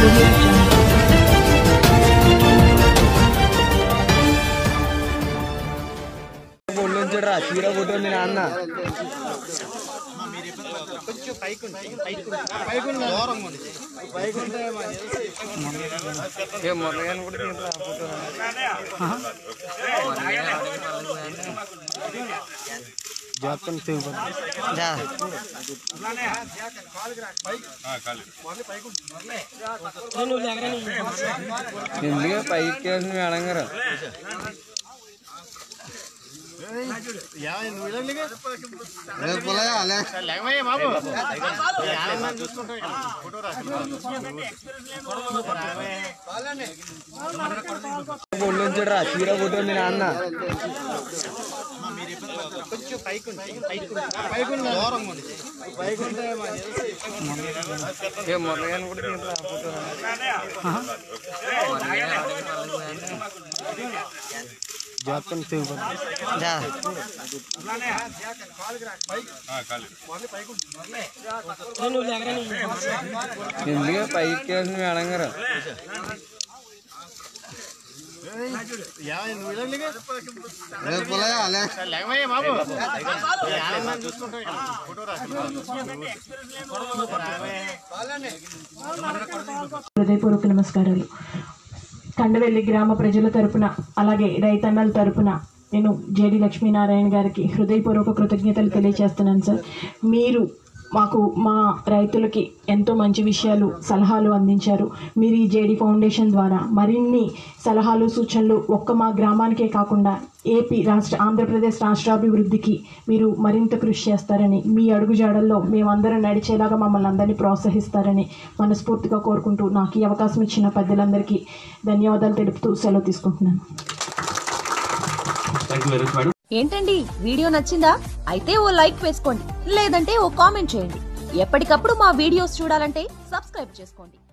audio jungle. బొల్లుంచడరా చీర కొట్టు మీ నాన్న ఏ మురళిగాని కూడా దీంట్లో ఫోటో జాతకం తిరుగు జా ఎందుకు పైకి వేసిన మేడం గారు బొల్లుంచడరా చీర కొట్టు మీ నాన్న ఏ మురళిగాని కూడా దీంట్లో ఫోటో జాతకం తిరుగు జా ఎందుకు పైకి వేసిన మేడం గారు హృదయపూర్వక నమస్కారాలు కండవెల్లి గ్రామ ప్రజల తరపున అలాగే రైతన్నల తరపున నేను జేడి లక్ష్మీనారాయణ గారికి హృదయపూర్వక కృతజ్ఞతలు తెలియజేస్తున్నాను సార్ మీరు మాకు మా రైతులకి ఎంతో మంచి విషయాలు సలహాలు అందించారు మీరు ఈ జేడి ఫౌండేషన్ ద్వారా మరిన్ని సలహాలు సూచనలు ఒక్క మా గ్రామానికే కాకుండా ఏపీ రాష్ట్ర ఆంధ్రప్రదేశ్ రాష్ట్రాభివృద్ధికి మీరు మరింత కృషి చేస్తారని మీ అడుగుజాడల్లో మేమందరం నడిచేలాగా మమ్మల్ని అందరినీ ప్రోత్సహిస్తారని మనస్ఫూర్తిగా కోరుకుంటూ నాకు ఈ అవకాశం ఇచ్చిన పెద్దలందరికీ ధన్యవాదాలు తెలుపుతూ సెలవు తీసుకుంటున్నాను ఏంటండి వీడియో నచ్చిందా అయితే ఓ లైక్ వేసుకోండి లేదంటే ఓ కామెంట్ చేయండి ఎప్పటికప్పుడు మా వీడియోస్ చూడాలంటే సబ్స్క్రైబ్ చేసుకోండి